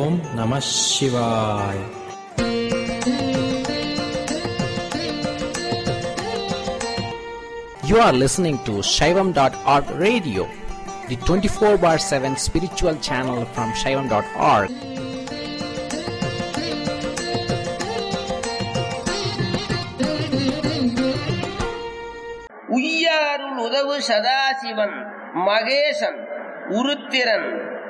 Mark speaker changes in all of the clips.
Speaker 1: ஓம் நம சிவாய் You are listening to Shaivam.org radio, the 24 bar 7 spiritual channel from Shaivam.org.
Speaker 2: உய்யாருள் உதவு சதாசிவன் மகேசன் உருத்திரன்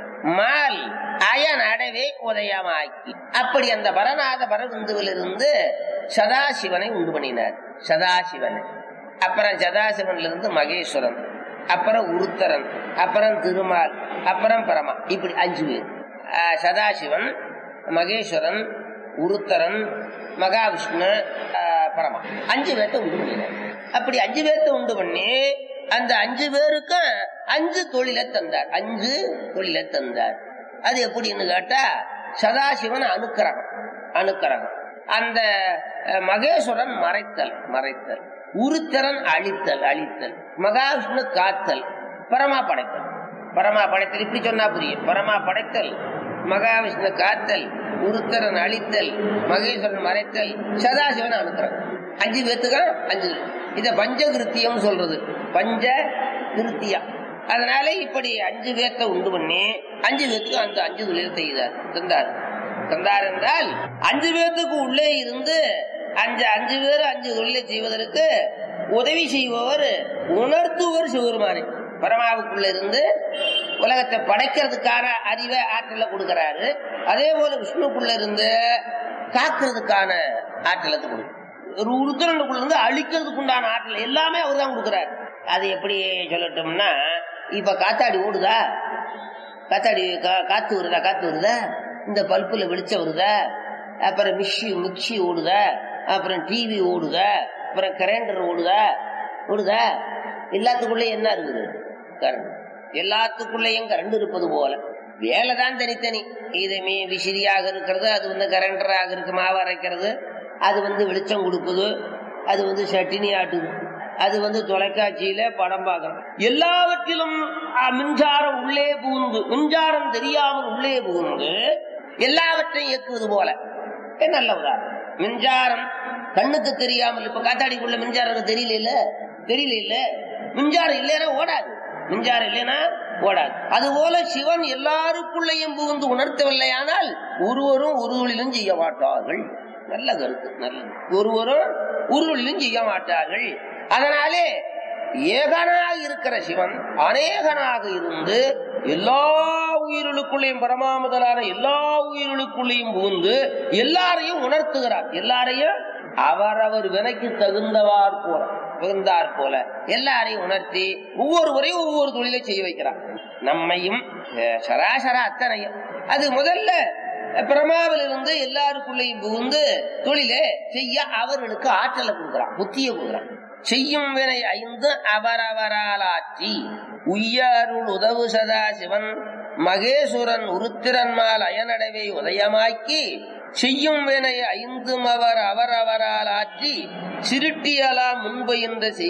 Speaker 2: மால் அயன் அடவே உதயமாக்கி அப்படி அந்த பரநாத பரவிந்துவிலிருந்து சதாசிவனை உண்டு பண்ணினார் சதாசிவனை அப்புறம் சதாசிவன்ல இருந்து மகேஸ்வரன் அப்புறம் உருத்தரன் அப்புறம் திருமால் அப்புறம் பரமா இப்படி அஞ்சு பேர் ஆஹ் சதாசிவன் மகேஸ்வரன் உருத்தரன் மகாவிஷ்ணு ஆஹ் பரமா அஞ்சு பேர்த்த உண்டு பண்ணினார் அப்படி அஞ்சு பேர்த்த உண்டு பண்ணி அந்த அஞ்சு பேருக்கும் அஞ்சு தொழிலை தந்தார் அஞ்சு தொழிலை தந்தார் அது எப்படின்னு கேட்டா சதாசிவன் அனுக்கிரகம் அனுக்கிரகம் அந்த அஹ், மகேஸ்வரன் மறைத்தல் மறைத்தல் உருத்தரன் அழித்தல் அழித்தல் மகாவிஷ்ணு காத்தல் பரமா படைத்தல் பரமா படைத்தல் இப்படி சொன்னா புரியும் பரமா படைத்தல் மகாவிஷ்ணு காத்தல் உருத்தரன் அழித்தல் மகேஸ்வரன் மறைத்தல் சதாசிவன் அனுக்கிரகம் அஞ்சு பேத்துக்கா அஞ்சு இத பஞ்சகிருத்தியம் சொல்றது பஞ்ச கிருத்தியா அதனால இப்படி அஞ்சு பேர்த்த உண்டு பண்ணி அஞ்சு பேத்துக்கு அந்த அஞ்சு தொழில் செய்தார் தந்தார் தந்தார் என்றால் அஞ்சு பேர்த்துக்கு உள்ளே இருந்து அஞ்சு அஞ்சு பேர் அஞ்சு தொழிலை செய்வதற்கு உதவி செய்பவர் உணர்த்துவர் சிவருமானே பரமாவுக்குள்ள இருந்து உலகத்தை படைக்கிறதுக்கான அறிவை ஆற்றலை கொடுக்கிறாரு அதே போல விஷ்ணுக்குள்ள இருந்து காக்கிறதுக்கான ஆற்றலை கொடுக்கும் ஒரு உருத்தரனுக்குள்ள இருந்து அழிக்கிறதுக்கு உண்டான ஆற்றல் எல்லாமே அவர் தான் கொடுக்கிறார் அது எப்படி சொல்லட்டும்னா இப்ப காத்தாடி ஓடுதா காத்தாடி கா- காத்து வருதா காத்து வருதா இந்த பல்புல வெளிச்சம் வருதா அப்புறம் மிக்சி மிக்சி ஓடுதா அப்புறம் டிவி ஓடுதா அப்புறம் கரண்டர் ஓடுதா ஓடுதா எல்லாத்துக்குள்ளேயும் என்ன இருக்குது கரண்ட் எல்லாத்துக்குள்ளேயும் கரண்ட் இருப்பது போல வேலை தான் தனித்தனி இது மீ விசிறியாக இருக்கிறது அது வந்து கரண்டராக இருக்கு மாவு அரைக்கிறது அது வந்து வெளிச்சம் கொடுக்குது அது வந்து சட்டினி ஆட்டுது அது வந்து தொலைக்காட்சியில படம் பார்க்கணும் எல்லாவற்றிலும் அ, மின்சாரம் உள்ளே புகுந்து மின்சாரம் தெரியாமல் உள்ளே புகுந்து எல்லாவற்றையும் இயக்குவது போல இது நல்ல உதாரணம் மின்சாரம் கண்ணுக்கு தெரியாமல் இப்ப காத்தாடிக்குள்ள மின்சாரம் தெரியல இல்ல தெரியல இல்ல மின்சாரம் இல்லைன்னா ஓடாது மின்சாரம் இல்லைன்னா ஓடாது அதுபோல சிவன் எல்லாருக்குள்ளேயும் புகுந்து உணர்த்தவில்லையானால் ஒருவரும் ஒருவரிலும் செய்ய மாட்டார்கள் நல்ல கருத்து நல்லது ஒருவரும் ஒருவரிலும் செய்ய மாட்டார்கள் அதனாலே ஏகனாக இருக்கிற சிவன் அநேகனாக இருந்து எல்லா உயிர்களுக்குள்ளேயும் பரமாமுதலான எல்லா உயிர்களுக்குள்ளேயும் புகுந்து எல்லாரையும் உணர்த்துகிறார் எல்லாரையும் அவரவர் வினைக்கு தகுந்தவார் போல தகுந்தார் போல எல்லாரையும் உணர்த்தி ஒவ்வொருவரையும் ஒவ்வொரு தொழிலை செய்ய வைக்கிறார் நம்மையும் அஹ், சராசர அத்தனையும் அது முதல்ல பிரமாவிலிருந்து எல்லாருக்குள்ளேயும் புகுந்து தொழிலை செய்ய அவர்களுக்கு ஆற்றலை கொடுக்கிறான் புத்தியை கொடுக்கிறான் செய்யும் வினை ஐந்து அவரவரால் ஆற்றி உய்யாருள் உதவு சதா சிவன் மகேசுரன் உருத்திரன்மால் அயனடவை உதயமாக்கி செய்யும் வினை ஐந்தும் அவர் அவரவரால் ஆற்றி சிருட்டியலா முன்பயின்ற